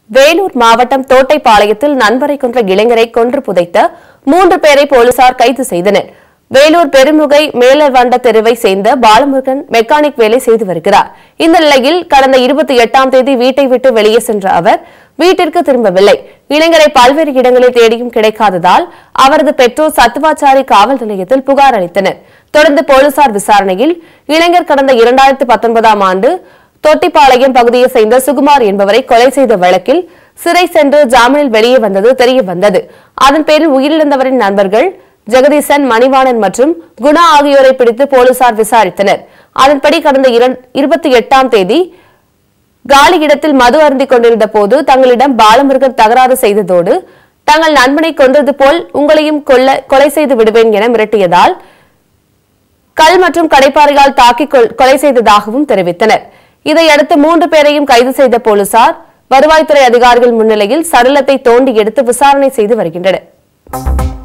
வேலூர் மாவட்டம் தோட்டைப்பாளையத்தில் நண்பரை கொன்ற இளைஞரை கொன்று புதைத்த மூன்று பேரை போலீசார் கைது செய்தனர் வேலூர் பெருமுகை மேலவண்ட தெருவை சேர்ந்த பாலமுருகன் மெக்கானிக் வேலை செய்து வருகிறார் இந்த நிலையில் கடந்த இருபத்தி எட்டாம் தேதி வீட்டை விட்டு வெளியே சென்ற அவர் வீட்டிற்கு திரும்பவில்லை இளைஞரை பல்வேறு இடங்களில் தேடியும் கிடைக்காததால் அவரது பெற்றோர் சத்துவாச்சாரி காவல் நிலையத்தில் புகார் அளித்தனர் தொடர்ந்து போலீசார் விசாரணையில் இளைஞர் கடந்த இரண்டாயிரத்து பத்தொன்பதாம் ஆண்டு தொட்டிப்பாளையம் பகுதியைச் சேர்ந்த சுகுமார் என்பவரை கொலை செய்த வழக்கில் சிறை சென்று ஜாமீனில் வெளியே வந்தது தெரிய வந்தது அதன் பேரில் உயிரிழந்தவரின் நண்பர்கள் ஜெகதீசன் மணிவாணன் மற்றும் குணா ஆகியோரை பிடித்து போலீசார் விசாரித்தனர் அதன்படி கடந்த இருபத்தி எட்டாம் தேதி காலி இடத்தில் மது அருந்திக் கொண்டிருந்த போது தங்களிடம் பாலமுருகன் தகராறு செய்ததோடு தங்கள் நண்பனை கொன்றது போல் உங்களையும் கொல்ல கொலை செய்து விடுவேன் என மிரட்டியதால் கல் மற்றும் கடைப்பாறையால் தாக்கி கொல்- கொலை செய்ததாகவும் தெரிவித்தனர் இதையடுத்து மூன்று பேரையும் கைது செய்த போலீசார் வருவாய்த்துறை அதிகாரிகள் முன்னிலையில் சடலத்தை தோண்டி எடுத்து விசாரணை செய்து வருகின்றனர்